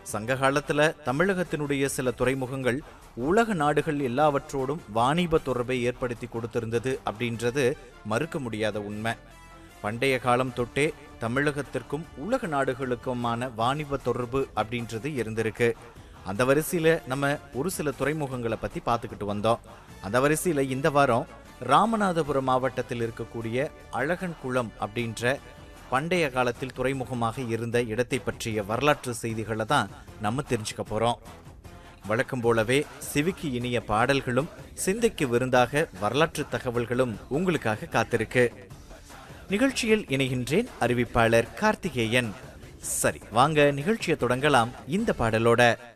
சங்க காலத்துல தமிழகத்தினுடைய சில துறைமுகங்கள் உலக நாடுகள் எல்லாவற்றோடும் வாணிப தொடர்பை ஏற்படுத்தி கொடுத்திருந்தது அப்படின்றது மறுக்க முடியாத உண்மை பண்டைய காலம் தொட்டே தமிழகத்திற்கும் உலக நாடுகளுக்குமான வாணிப தொடர்பு அப்படின்றது இருந்திருக்கு அந்த வரிசையில நம்ம ஒரு சில துறைமுகங்களை பத்தி பார்த்துக்கிட்டு வந்தோம் அந்த வரிசையில இந்த வாரம் ராமநாதபுரம் மாவட்டத்தில் இருக்கக்கூடிய அழகன் குளம் அப்படின்ற பண்டைய காலத்தில் துறைமுகமாக இருந்த இடத்தை பற்றிய வரலாற்று செய்திகளை தான் நம்ம தெரிஞ்சுக்க போறோம் வழக்கம் போலவே சிவிக்கு இனிய பாடல்களும் சிந்தைக்கு விருந்தாக வரலாற்று தகவல்களும் உங்களுக்காக காத்திருக்கு நிகழ்ச்சியில் இணைகின்றேன் அறிவிப்பாளர் கார்த்திகேயன் சரி வாங்க நிகழ்ச்சியை தொடங்கலாம் இந்த பாடலோட